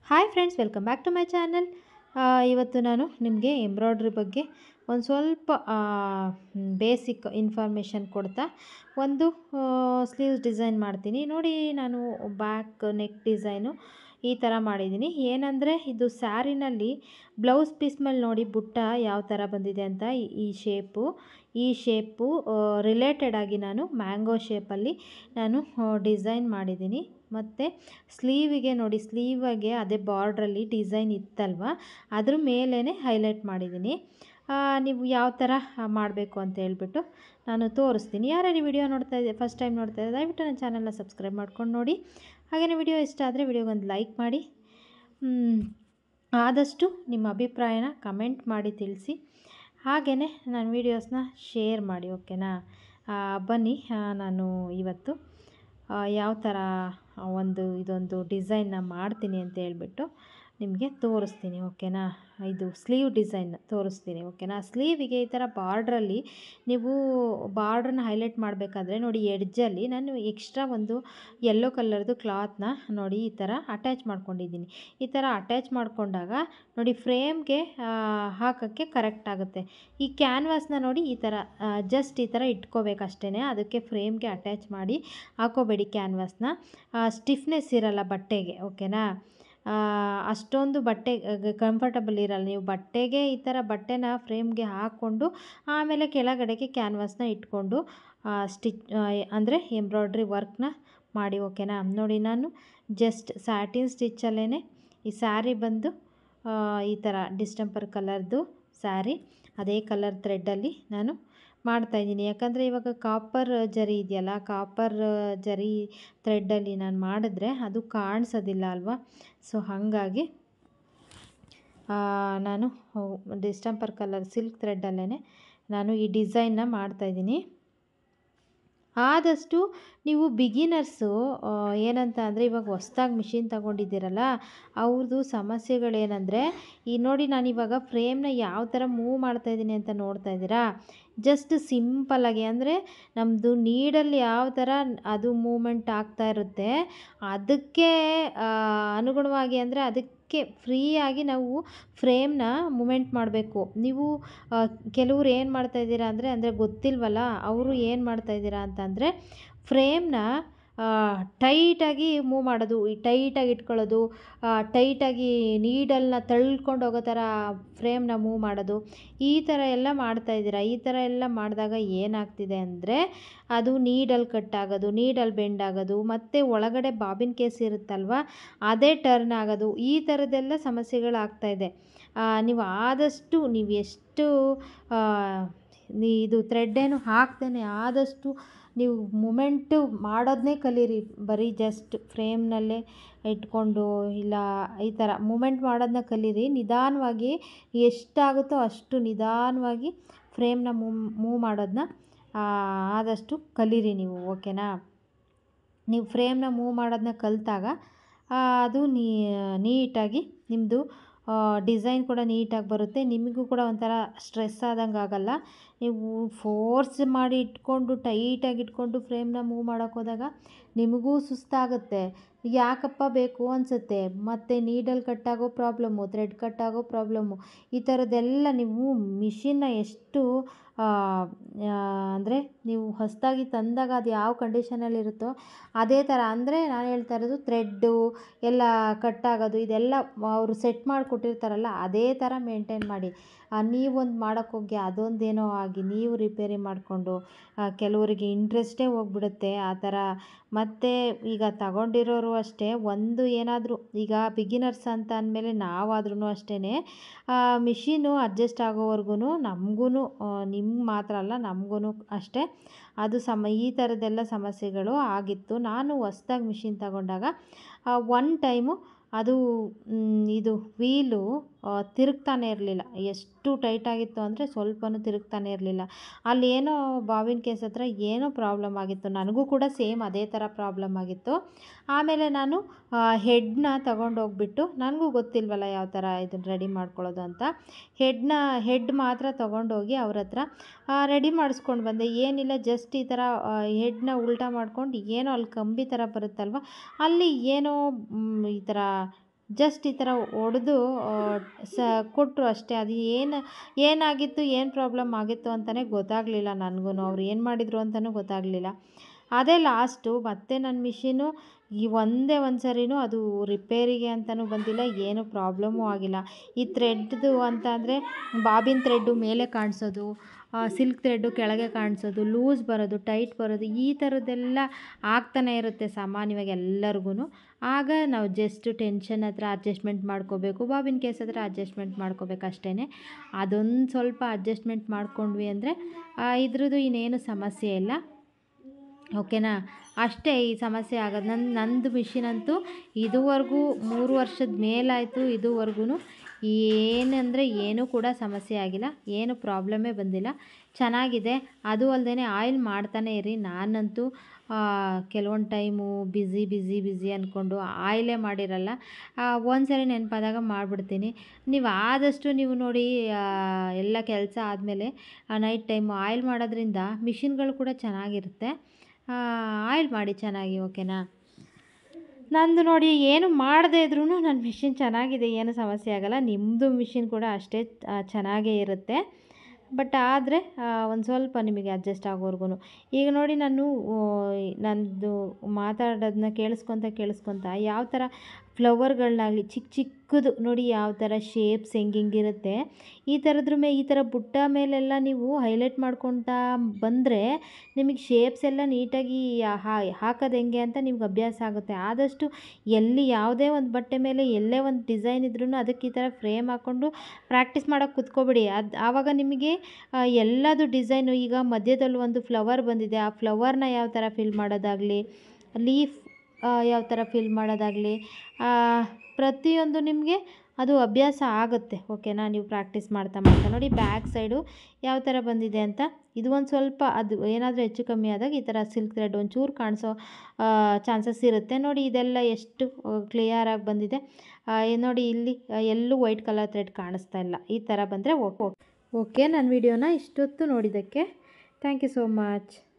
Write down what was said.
hi friends welcome back to my channel ಇವತ್ತು ನಾನು ನಿಮಗೆ ಎಂಬ್ರಾಯ್ಡ್ರಿ ಬಗ್ಗೆ ಒಂದು ಸ್ವಲ್ಪ ಬೇಸಿಕ್ ಇನ್ಫಾರ್ಮೇಷನ್ ಕೊಡ್ತಾ ಒಂದು ಸ್ಲೀವ್ಸ್ ಡಿಸೈನ್ ಮಾಡ್ತೀನಿ ನೋಡಿ ನಾನು ಬ್ಯಾಕ್ ನೆಕ್ ಡಿಸೈನು ಈ ಥರ ಮಾಡಿದ್ದೀನಿ ಏನಂದರೆ ಇದು ಸ್ಯಾರಿನಲ್ಲಿ ಬ್ಲೌಸ್ ಪೀಸ್ ಮೇಲೆ ನೋಡಿ ಬುಟ್ಟ ಯಾವ ಥರ ಬಂದಿದೆ ಅಂತ ಈ- ಈ ಶೇಪು ಈ ಶೇಪು ರಿಲೇಟೆಡ್ ಆಗಿ ನಾನು ಮ್ಯಾಂಗೋ ಶೇಪಲ್ಲಿ ನಾನು ಡಿಸೈನ್ ಮಾಡಿದ್ದೀನಿ ಮತ್ತು ಸ್ಲೀವಿಗೆ ನೋಡಿ ಸ್ಲೀವಿಗೆ ಅದೇ ಬಾರ್ಡ್ರಲ್ಲಿ ಡಿಸೈನ್ ಇತ್ತಲ್ವ ಅದ್ರ ಮೇಲೇ ಹೈಲೈಟ್ ಮಾಡಿದ್ದೀನಿ ಆ, ನೀವು ಯಾವ ಥರ ಮಾಡಬೇಕು ಅಂತ ಹೇಳ್ಬಿಟ್ಟು ನಾನು ತೋರಿಸ್ತೀನಿ ಯಾರ್ಯಾರು ವಿಡಿಯೋ ನೋಡ್ತಾ ಇದ್ದೆ ಫಸ್ಟ್ ಟೈಮ್ ನೋಡ್ತಾ ಇದ್ದೆ ದಯವಿಟ್ಟು ನನ್ನ ಚಾನಲ್ನ ಸಬ್ಸ್ಕ್ರೈಬ್ ಮಾಡ್ಕೊಂಡು ನೋಡಿ ಹಾಗೆಯೇ ವಿಡಿಯೋ ಇಷ್ಟ ಆದರೆ ವಿಡಿಯೋಗೊಂದು ಲೈಕ್ ಮಾಡಿ ಮ್, ಆದಷ್ಟು ನಿಮ್ಮ ಅಭಿಪ್ರಾಯನ ಕಮೆಂಟ್ ಮಾಡಿ ತಿಳಿಸಿ ಹಾಗೆಯೇ ನನ್ನ ವೀಡಿಯೋಸ್ನ ಶೇರ್ ಮಾಡಿ ಓಕೆನಾ ಆ, ಬನ್ನಿ ಆ, ನಾನು ಇವತ್ತು ಆ, ಯಾವ ಥರ ಒಂದು ಇದೊಂದು ಡಿಸೈನ್ನ ಮಾಡ್ತೀನಿ ಅಂತ ಹೇಳ್ಬಿಟ್ಟು ನಿಮಗೆ ತೋರಿಸ್ತೀನಿ ಓಕೆನಾ ಇದು ಸ್ಲೀವ್ ಡಿಸೈನ್ ತೋರಿಸ್ತೀನಿ ಓಕೆನಾ ಸ್ಲೀವಿಗೆ ಈ ಥರ ಬಾರ್ಡ್ರಲ್ಲಿ ನೀವು ಬಾರ್ಡ್ರನ್ನ ಹೈಲೈಟ್ ಮಾಡಬೇಕಾದ್ರೆ ನೋಡಿ ಎಡ್ಜಲ್ಲಿ ನಾನು ಎಕ್ಸ್ಟ್ರಾ ಒಂದು ಯೆಲ್ಲೋ ಕಲರ್ದು ಕ್ಲಾತ್ನ ನೋಡಿ ಈ ಥರ ಅಟ್ಯಾಚ್ ಮಾಡ್ಕೊಂಡಿದ್ದೀನಿ ಈ ಥರ ಅಟ್ಯಾಚ್ ಮಾಡಿಕೊಂಡಾಗ ನೋಡಿ ಫ್ರೇಮ್ಗೆ ಹಾಕೋಕ್ಕೆ ಕರೆಕ್ಟ್ ಆಗುತ್ತೆ ಈ ಕ್ಯಾನ್ವಾಸ್ನ ನೋಡಿ ಈ ಥರ ಜಸ್ಟ್ ಈ ಥರ ಇಟ್ಕೋಬೇಕಷ್ಟೇ ಅದಕ್ಕೆ ಫ್ರೇಮ್ಗೆ ಅಟ್ಯಾಚ್ ಮಾಡಿ ಹಾಕೋಬೇಡಿ ಕ್ಯಾನ್ವಾಸ್ನ ಸ್ಟಿಫ್ನೆಸ್ ಇರಲ್ಲ ಬಟ್ಟೆಗೆ ಓಕೆನಾ ಆ, ಅಷ್ಟೊಂದು ಬಟ್ಟೆ ಕಂಫರ್ಟಬಲ್ ಇರಲ್ಲ ನೀವು ಬಟ್ಟೆಗೆ ಈ ಥರ ಬಟ್ಟೆನ ಫ್ರೇಮ್ಗೆ ಹಾಕ್ಕೊಂಡು ಆಮೇಲೆ ಕೆಳಗಡೆಗೆ ಕ್ಯಾನ್ವಾಸ್ನ ಇಟ್ಕೊಂಡು ಸ್ಟಿಚ್ ಅಂದರೆ ಎಂಬ್ರಾಯ್ಡ್ರಿ ವರ್ಕ್ನ ಮಾಡಿ ಓಕೆನಾ ನೋಡಿ ನಾನು ಜಸ್ಟ್ ಸ್ಯಾಟಿನ್ ಸ್ಟಿಚ್ಚಲ್ಲೇ ಈ ಸ್ಯಾರಿ ಬಂದು ಆ, ಈ ಥರ ಡಿಸ್ಟೆಂಪರ್ ಕಲರ್ದು ಸ್ಯಾರಿ ಅದೇ ಕಲರ್ ಥ್ರೆಡ್ಡಲ್ಲಿ ನಾನು ಮಾಡ್ತಾಯಿದ್ದೀನಿ ಯಾಕಂದರೆ ಇವಾಗ ಕಾಪರ್ ಜರಿ ಇದೆಯಲ್ಲ ಕಾಪರ್ ಜರಿ ಥ್ರೆಡ್ಡಲ್ಲಿ ನಾನು ಮಾಡಿದ್ರೆ ಅದು ಕಾಣಿಸೋದಿಲ್ಲ ಅಲ್ವಾ ಸೊ ಹಾಗಾಗಿ ಆ, ನಾನು ಡಿಸ್ಟೆಂಪರ್ ಕಲರ್ ಸಿಲ್ಕ್ ಥ್ರೆಡ್ಡಲ್ಲೇ ನಾನು ಈ ಡಿಸೈನ್ನ ಮಾಡ್ತಾಯಿದ್ದೀನಿ ಆದಷ್ಟು ನೀವು ಬಿಗಿನರ್ಸು ಏನಂತ ಅಂದರೆ ಇವಾಗ ಹೊಸ್ದಾಗಿ ಮಿಷಿನ್ ತಗೊಂಡಿದ್ದೀರಲ್ಲ ಅವ್ರದ್ದು ಸಮಸ್ಯೆಗಳೇನೆಂದರೆ ಈ ನೋಡಿ ನಾನು ಇವಾಗ ಫ್ರೇಮ್ನ ಯಾವ ಥರ ಮೂವ್ ಮಾಡ್ತಾಯಿದ್ದೀನಿ ಅಂತ ನೋಡ್ತಾ ಇದ್ದೀರಾ ಜಸ್ಟ್ ಸಿಂಪಲ್ಲಾಗಿ ಅಂದರೆ ನಮ್ಮದು ನೀಡಲ್ಲಿ ಯಾವ ಥರ ಅದು ಮೂಮೆಂಟ್ ಆಗ್ತಾ ಇರುತ್ತೆ ಅದಕ್ಕೆ ಆ, ಅನುಗುಣವಾಗಿ ಅಂದರೆ ಅದಕ್ಕೆ ಫ್ರೀಯಾಗಿ ನಾವು ಫ್ರೇಮ್ನ ಮೂಮೆಂಟ್ ಮಾಡಬೇಕು ನೀವು ಆ, ಕೆಲವ್ರು ಏನು ಮಾಡ್ತಾಯಿದ್ದೀರಾ ಅಂದರೆ ಅಂದರೆ ಗೊತ್ತಿಲ್ವಲ್ಲ ಅವರು ಏನು ಮಾಡ್ತಾಯಿದ್ದೀರಾ ಅಂತಂದರೆ ಫ್ರೇಮ್ನ ಟೈಟಾಗಿ ಮೂವ್ ಮಾಡೋದು ಈ ಟೈಟಾಗಿ ಇಟ್ಕೊಳ್ಳೋದು ಟೈಟಾಗಿ ನೀಡಲ್ನ ತಳ್ಕೊಂಡು ಹೋಗೋ ಥರ ಫ್ರೇಮ್ನ ಮೂವ್ ಮಾಡೋದು ಈ ಥರ ಎಲ್ಲ ಮಾಡ್ತಾಯಿದ್ದೀರಾ ಈ ಥರ ಎಲ್ಲ ಮಾಡಿದಾಗ ಏನಾಗ್ತಿದೆ ಅಂದರೆ ಅದು ನೀಡಲ್ ಕಟ್ ಆಗೋದು ನೀಡಲ್ ಬೆಂಡ್ ಆಗೋದು ಮತ್ತು ಒಳಗಡೆ ಬಾಬಿನ್ ಕೇಸ್ ಇರುತ್ತಲ್ವ ಅದೇ ಟರ್ನ್ ಆಗೋದು ಈ ಥರದ್ದೆಲ್ಲ ಸಮಸ್ಯೆಗಳಾಗ್ತಾಯಿದೆ ನೀವು ಆದಷ್ಟು ನೀವು ಎಷ್ಟು ಆ, ನೀ ಇದು ಥ್ರೆಡ್ಡೇನು ಹಾಕ್ದೇನೆ ಆದಷ್ಟು ನೀವು ಮೂಮೆಂಟು ಮಾಡೋದನ್ನೇ ಕಲೀರಿ ಬರೀ ಜಸ್ಟ್ ಫ್ರೇಮ್ನಲ್ಲೇ ಇಟ್ಕೊಂಡು ಇಲ್ಲ ಈ ಥರ ಮೂಮೆಂಟ್ ಮಾಡೋದನ್ನ ಕಲೀರಿ ನಿಧಾನವಾಗಿ ಎಷ್ಟಾಗುತ್ತೋ ಅಷ್ಟು ನಿಧಾನವಾಗಿ ಫ್ರೇಮ್ನ ಮೂವ್ ಮೂವ್ ಮಾಡೋದನ್ನ ಆ, ಆದಷ್ಟು ಕಲೀರಿ ನೀವು ಓಕೆನಾ ನೀವು ಫ್ರೇಮ್ನ ಮೂವ್ ಮಾಡೋದನ್ನ ಕಲಿತಾಗ ಅದು ನೀ ನೀಟಾಗಿ ನಿಮ್ಮದು ಡಿಸೈನ್ ಕೂಡ ನೀಟಾಗಿ ಬರುತ್ತೆ ನಿಮಗೂ ಕೂಡ ಒಂಥರ ಸ್ಟ್ರೆಸ್ ಆದಂಗೆ ಆಗಲ್ಲ ನೀವು ಫೋರ್ಸ್ ಮಾಡಿ ಇಟ್ಕೊಂಡು ಟೈಟಾಗಿ ಇಟ್ಕೊಂಡು ಫ್ರೇಮ್ನ ಮೂವ್ ಮಾಡೋಕೆ ಹೋದಾಗ ನಿಮಗೂ ಸುಸ್ತಾಗುತ್ತೆ ಯಾಕಪ್ಪ ಬೇಕು ಅನಿಸುತ್ತೆ ಮತ್ತು ನೀಡಲ್ ಕಟ್ಟಾಗೋ ಪ್ರಾಬ್ಲಮ್ಮು ಥ್ರೆಡ್ ಕಟ್ಟಾಗೋ ಪ್ರಾಬ್ಲಮ್ಮು ಈ ಥರದ್ದೆಲ್ಲ ನೀವು ಮಿಷಿನ್ನ ಎಷ್ಟು ಅಂದರೆ ನೀವು ಹೊಸದಾಗಿ ತಂದಾಗ ಅದು ಯಾವ ಕಂಡೀಷನಲ್ಲಿರುತ್ತೋ ಅದೇ ಥರ ಅಂದರೆ ನಾನು ಹೇಳ್ತಾ ಇರೋದು ಥ್ರೆಡ್ಡು ಎಲ್ಲ ಕಟ್ಟಾಗೋದು ಇದೆಲ್ಲ ಅವರು ಸೆಟ್ ಮಾಡಿಕೊಟ್ಟಿರ್ತಾರಲ್ಲ ಅದೇ ಥರ ಮೇಂಟೈನ್ ಮಾಡಿ ನೀವೊಂದು ಮಾಡೋಕ್ಕೋಗಿ ಅದೊಂದೇನೋ ಆಗಿ ನೀವು ರಿಪೇರಿ ಮಾಡಿಕೊಂಡು ಕೆಲವರಿಗೆ ಇಂಟ್ರೆಸ್ಟೇ ಹೋಗ್ಬಿಡುತ್ತೆ ಆ ಥರ ಮತ್ತು ಈಗ ತಗೊಂಡಿರೋರು ಅಷ್ಟೇ ಒಂದು ಏನಾದರೂ ಈಗ ಬಿಗಿನರ್ಸ್ ಅಂತ ಅಂದಮೇಲೆ ನಾವಾದ್ರೂ ಅಷ್ಟೇ ಮಿಷಿನು ಅಡ್ಜಸ್ಟ್ ಆಗೋವರೆಗೂ ನಮಗೂ ನಿಮ್ಗೆ ಮಾತ್ರ ಅಲ್ಲ ನಮಗೂ ಅಷ್ಟೇ ಅದು ಸಮ ಈ ಥರದ್ದೆಲ್ಲ ಸಮಸ್ಯೆಗಳು ಆಗಿತ್ತು ನಾನು ಹೊಸ್ದಾಗಿ ಮಿಷಿನ್ ತಗೊಂಡಾಗ ಒನ್ ಟೈಮು ಅದು ಮ್, ಇದು ವೀಲು ತಿರುಗ್ತಾನೆ ಇರಲಿಲ್ಲ ಎಷ್ಟು ಟೈಟಾಗಿತ್ತು ಅಂದರೆ ಸ್ವಲ್ಪನೂ ತಿರುಗ್ತಾನೆ ಇರಲಿಲ್ಲ ಅಲ್ಲಿ ಏನೋ ಬಾವಿನ ಕೇಸ್ ಹತ್ರ ಏನೋ ಪ್ರಾಬ್ಲಮ್ ಆಗಿತ್ತು ನನಗೂ ಕೂಡ ಸೇಮ್ ಅದೇ ಥರ ಪ್ರಾಬ್ಲಮ್ ಆಗಿತ್ತು ಆಮೇಲೆ ನಾನು ಹೆಡ್ನ ತಗೊಂಡೋಗ್ಬಿಟ್ಟು ನನಗೂ ಗೊತ್ತಿಲ್ವಲ್ಲ ಯಾವ ಥರ ಇದನ್ನು ರೆಡಿ ಮಾಡ್ಕೊಳ್ಳೋದು ಅಂತ ಹೆಡ್ನ ಹೆಡ್ ಮಾತ್ರ ತೊಗೊಂಡೋಗಿ ಅವ್ರ ಹತ್ರ ರೆಡಿ ಮಾಡಿಸ್ಕೊಂಡು ಬಂದೆ ಏನಿಲ್ಲ ಜಸ್ಟ್ ಈ ಥರ ಹೆಡ್ನ ಉಲ್ಟಾ ಮಾಡ್ಕೊಂಡು ಏನೋ ಅಲ್ಲಿ ಕಂಬಿ ಥರ ಬರುತ್ತಲ್ವ ಅಲ್ಲಿ ಏನೋ ಮ್, ಈ ಥರ ಜಸ್ಟ್ ಈ ಥರ ಹೊಡೆದು ಸ ಕೊಟ್ಟರು ಅಷ್ಟೇ ಅದು ಏನು ಏನಾಗಿತ್ತು ಏನು ಪ್ರಾಬ್ಲಮ್ ಆಗಿತ್ತು ಅಂತಲೇ ಗೊತ್ತಾಗಲಿಲ್ಲ ನನಗೂ ಅವ್ರು ಏನು ಮಾಡಿದರು ಅಂತಲೂ ಗೊತ್ತಾಗಲಿಲ್ಲ ಅದೇ ಲಾಸ್ಟು ಮತ್ತೆ ನನ್ನ ಮಿಷಿನು ಈ ಒಂದೇ ಒಂದು ಸರಿನೂ ಅದು ರಿಪೇರಿಗೆ ಅಂತಲೂ ಬಂದಿಲ್ಲ ಏನು ಪ್ರಾಬ್ಲಮ್ಮು ಆಗಿಲ್ಲ ಈ ಥ್ರೆಡ್ದು ಅಂತ ಅಂದರೆ ಬಾಬಿನ್ ಥ್ರೆಡ್ಡು ಮೇಲೆ ಕಾಣಿಸೋದು ಸಿಲ್ಕ್ ಥ್ರೆಡ್ಡು ಕೆಳಗೆ ಕಾಣಿಸೋದು ಲೂಸ್ ಬರೋದು ಟೈಟ್ ಬರೋದು ಈ ಥರದ್ದೆಲ್ಲ ಆಗ್ತಾನೆ ಇರುತ್ತೆ ಸಾಮಾನ್ಯವಾಗಿ ಎಲ್ಲರಿಗೂ ಆಗ ನಾವು ಜಸ್ಟ್ ಟೆನ್ಷನ್ ಹತ್ರ ಅಡ್ಜಸ್ಟ್ಮೆಂಟ್ ಮಾಡ್ಕೋಬೇಕು ಬಾಬಿನ್ ಕೇಸ್ ಹತ್ರ ಅಡ್ಜಸ್ಟ್ಮೆಂಟ್ ಮಾಡ್ಕೋಬೇಕು ಅಷ್ಟೇ ಅದೊಂದು ಸ್ವಲ್ಪ ಅಡ್ಜಸ್ಟ್ಮೆಂಟ್ ಮಾಡ್ಕೊಂಡ್ವಿ ಅಂದರೆ ಇದ್ರದ್ದು ಇನ್ನೇನು ಸಮಸ್ಯೆ ಇಲ್ಲ ಓಕೆನಾ ಅಷ್ಟೇ ಈ ಸಮಸ್ಯೆ ಆಗೋದು ನನ್ನ ನಂದು ಮಿಷಿನ್ ಅಂತೂ ಇದುವರೆಗೂ ಮೂರು ವರ್ಷದ ಮೇಲಾಯಿತು ಇದುವರೆಗೂ ಏನಂದರೆ ಏನೂ ಕೂಡ ಸಮಸ್ಯೆ ಆಗಿಲ್ಲ ಏನು ಪ್ರಾಬ್ಲಮ್ಮೇ ಬಂದಿಲ್ಲ ಚೆನ್ನಾಗಿದೆ ಅದು ಅಲ್ಲದೆ ಆಯಿಲ್ ಮಾಡ್ತಾನೆ ಇರಿ ನಾನಂತೂ ಕೆಲವೊಂದು ಟೈಮು ಬ್ಯುಸಿ ಬ್ಯುಸಿ ಬ್ಯುಸಿ ಅಂದ್ಕೊಂಡು ಆಯಿಲೇ ಮಾಡಿರಲ್ಲ ಒಂದು ಸರಿ ನೆನಪಾದಾಗ ಮಾಡಿಬಿಡ್ತೀನಿ ನೀವು ಆದಷ್ಟು ನೀವು ನೋಡಿ ಎಲ್ಲ ಕೆಲಸ ಆದಮೇಲೆ ನೈಟ್ ಟೈಮು ಆಯಿಲ್ ಮಾಡೋದ್ರಿಂದ ಮಿಷಿನ್ಗಳು ಕೂಡ ಚೆನ್ನಾಗಿರುತ್ತೆ ಆಯಿಲ್ ಮಾಡಿ ಚೆನ್ನಾಗಿ ಓಕೆನಾ ನಂದು ನೋಡಿ ಏನು ಮಾಡದೇ ಇದ್ರೂ ನನ್ನ ಮಿಷಿನ್ ಚೆನ್ನಾಗಿದೆ ಏನು ಸಮಸ್ಯೆ ಆಗೋಲ್ಲ ನಿಮ್ಮದು ಮಿಷಿನ್ ಕೂಡ ಅಷ್ಟೇ ಚೆನ್ನಾಗೇ ಇರುತ್ತೆ ಬಟ್ ಆದರೆ ಒಂದು ಸ್ವಲ್ಪ ನಿಮಗೆ ಅಡ್ಜಸ್ಟ್ ಆಗೋವರೆಗೂ ಈಗ ನೋಡಿ ನಾನು ನನ್ನದು ಮಾತಾಡೋದನ್ನ ಕೇಳಿಸ್ಕೊತ ಕೇಳಿಸ್ಕೊತ ಯಾವ ಥರ ಫ್ಲವರ್ಗಳನ್ನಾಗಲಿ ಚಿಕ್ಕ ಚಿಕ್ಕದು ನೋಡಿ ಯಾವ ಥರ ಶೇಪ್ಸ್ ಹೆಂಗೆ ಹೆಂಗಿರುತ್ತೆ ಈ ಥರದ್ರ ಮೇ ಈ ಥರ ಬುಟ್ಟ ಮೇಲೆಲ್ಲ ನೀವು ಹೈಲೈಟ್ ಮಾಡ್ಕೊತಾ ಬಂದರೆ ನಿಮಗೆ ಶೇಪ್ಸ್ ಎಲ್ಲ ನೀಟಾಗಿ ಹಾಕೋದು ಹೆಂಗೆ ಅಂತ ನಿಮ್ಗೆ ಅಭ್ಯಾಸ ಆಗುತ್ತೆ ಆದಷ್ಟು ಎಲ್ಲಿ ಯಾವುದೇ ಒಂದು ಬಟ್ಟೆ ಮೇಲೆ ಎಲ್ಲೇ ಒಂದು ಡಿಸೈನ್ ಇದ್ರೂ ಅದಕ್ಕೆ ಈ ಥರ ಫ್ರೇಮ್ ಹಾಕ್ಕೊಂಡು ಪ್ರಾಕ್ಟೀಸ್ ಮಾಡೋಕ್ಕೆ ಕುತ್ಕೊಬಿಡಿ ಅದು ಆವಾಗ ನಿಮಗೆ ಎಲ್ಲದು ಡಿಸೈನು ಈಗ ಮಧ್ಯದಲ್ಲಿ ಒಂದು ಫ್ಲವರ್ ಬಂದಿದೆ ಆ ಫ್ಲವರ್ನ ಯಾವ ಥರ ಫಿಲ್ ಮಾಡೋದಾಗಲಿ ಲೀಫ್ ಯಾವ ಥರ ಫಿಲ್ ಮಾಡೋದಾಗಲಿ ಪ್ರತಿಯೊಂದು ನಿಮಗೆ ಅದು ಅಭ್ಯಾಸ ಆಗುತ್ತೆ ಓಕೆನಾ ನೀವು ಪ್ರಾಕ್ಟೀಸ್ ಮಾಡ್ತಾ ಮಾಡ್ತಾ ನೋಡಿ ಬ್ಯಾಕ್ ಸೈಡು ಯಾವ ಥರ ಬಂದಿದೆ ಅಂತ ಇದು ಒಂದು ಸ್ವಲ್ಪ ಅದು ಏನಾದರೂ ಹೆಚ್ಚು ಕಮ್ಮಿ ಆದಾಗ ಈ ಥರ ಸಿಲ್ಕ್ ಥ್ರೆಡ್ ಒಂಚೂರು ಕಾಣಿಸೋ ಚಾನ್ಸಸ್ ಇರುತ್ತೆ ನೋಡಿ ಇದೆಲ್ಲ ಎಷ್ಟು ಕ್ಲಿಯರಾಗಿ ಬಂದಿದೆ ನೋಡಿ ಇಲ್ಲಿ ಎಲ್ಲೂ ವೈಟ್ ಕಲರ್ ಥ್ರೆಡ್ ಕಾಣಿಸ್ತಾ ಇಲ್ಲ ಈ ಥರ ಬಂದರೆ ಓಕೆ ಓಕೆ ನನ್ನ ವಿಡಿಯೋನ ಇಷ್ಟೊತ್ತು ನೋಡಿದ್ದಕ್ಕೆ ಥ್ಯಾಂಕ್ ಯು ಸೋ ಮಚ್